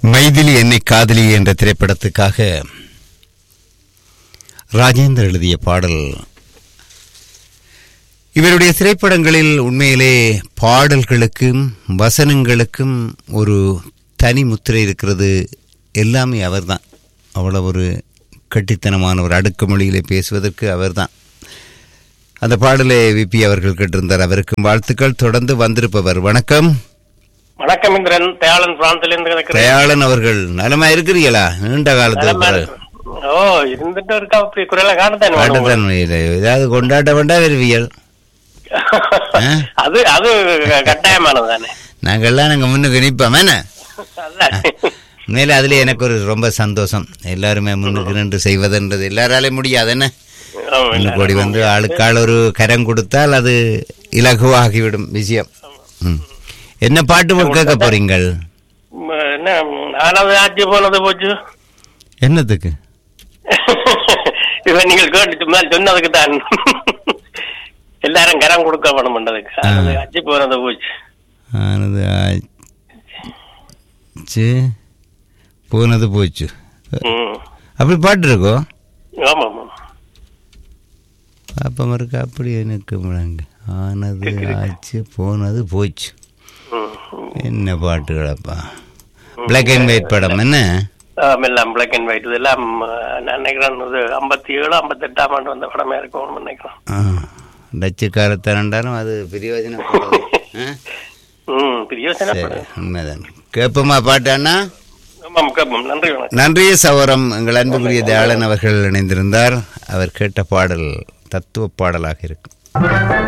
மைதிலி என்னை காதலி என்ற திரைப்படத்துக்காக ராஜேந்தர் எழுதிய பாடல் இவருடைய திரைப்படங்களில் உண்மையிலே பாடல்களுக்கும் வசனங்களுக்கும் ஒரு தனி முத்திரை இருக்கிறது எல்லாமே அவர்தான் அவ்வளவு ஒரு கட்டித்தனமான ஒரு அடுக்கு மொழியிலே பேசுவதற்கு அவர்தான் அந்த பாடலை விபி அவர்கள் கேட்டிருந்தார் அவருக்கும் வாழ்த்துக்கள் தொடர்ந்து வந்திருப்பவர் வணக்கம் வணக்கம் இந்திரன் தயாளன் பிராந்தில இருந்து கிடக்கிறேன் தயாளன் அவர்கள் நலமா இருக்கிறீங்களா நீண்ட காலத்துக்கு நலமா பிறகு இருக்கிறேன். ஓ இருந்துட்டு இருக்கா அப்படி குரலை காணத்தான் வேணும் காட்டத்தான் முடியல. ஏதாவது கொண்டாட்ட வேண்டா வருவியல் ஆ? அது அது கட்டாயமானது தானே நாங்கெல்லாம் நாங்க முன்னுக்கு நிற்போம் என்ன அதான். உண்மையில அதுல எனக்கு ஒரு ரொம்ப சந்தோஷம் எல்லாருமே முன்னுக்கு நின்று செய்வதுன்றது எல்லாராலையும் முடியாது என்ன ஆமா, ஒன்று கோடி வந்து ஆளுக்காள் ஒரு கரம் கொடுத்தால் அது இலகுவாகிவிடும் விஷயம் ம். என்ன பாட்டு கேட்க போறீங்கள் ம், என்ன ஆனது ஆட்சி போனது போச்சு என்னத்துக்கு இவன் நீங்கள் கேட்டு மேல் சொன்னதுக்கு தான் எல்லாரும் கரம் கொடுக்க வேணும் பண்ணதுக்கு ஆனது ஆட்சி போனது போச்சு ஆனது ஆச்சு போனது போச்சு ம். அப்படி பாட்டு இருக்கோ ஆமா ஆமா பாப்பம் இருக்கு அப்படி எனக்கு முழங்க ஆனது ஆச்சு போனது போச்சு ம். என்ன பாட்டுகளப்பா பிளாக் அண்ட் ஒயிட் படம் என்ன ஆம், எல்லாம் பிளாக் அண்ட் ஒயிட் இதெல்லாம் அஹ், நான் நினைக்கிறேன் இது ஐம்பத்தி ஏழு ஐம்பத்தெட்டாம் ஆண்டு வந்த படமே இருக்கும் நினைக்கிறேன் ஆ, டச்சுக்காரத்தை ரெண்டாலும் அது பிரயோஜனப்படுது ஆ? ம் பிரியோசன சரி உண்மைதான் கேட்போமா பாட்டு அண்ணா ஆமாம் கேட்போம் நன்றி வணக்கம் நன்றி சவரம் எங்கள் அன்புக்குரிய தயாளன் அவர்கள் இணைந்திருந்தார் அவர் கேட்ட பாடல் தத்துவ பாடலாக இருக்கும்